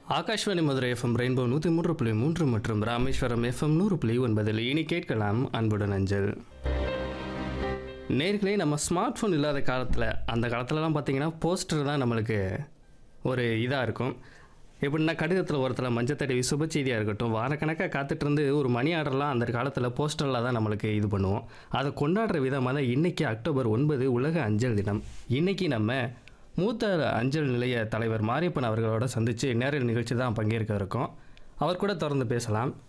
Akashvani Madurai FM rainbow நூற்றி மூன்று புள்ளி மூன்று மற்றும் ராமேஸ்வரம் எஃப்எம் நூறு புள்ளி ஒன்பதில் இனி கேட்கலாம் அன்புடன் அஞ்சல் நேர்களே நம்ம ஸ்மார்ட் ஃபோன் இல்லாத காலத்தில் அந்த காலத்துலலாம் பார்த்தீங்கன்னா போஸ்டர் தான் நம்மளுக்கு ஒரு இதாக இருக்கும் எப்படின்னா கடிதத்தில் ஒருத்தர் மஞ்சள் தடவி சுப செய்தியாக இருக்கட்டும் வாரக்கணக்காக காத்துட்டு இருந்து ஒரு மணி ஆர்டர்லாம் அந்த காலத்தில் போஸ்டரில் தான் நம்மளுக்கு இது பண்ணுவோம் அதை கொண்டாடுற விதமாக தான் இன்றைக்கி அக்டோபர் ஒன்பது உலக அஞ்சல் தினம் இன்றைக்கி நம்ம மூத்த அஞ்சல் நிலைய தலைவர் மாரியப்பன் அவர்களோட சந்தித்து நேரல் நிகழ்ச்சி தான் பங்கேற்க இருக்கோம் அவர் கூட தொடர்ந்து பேசலாம்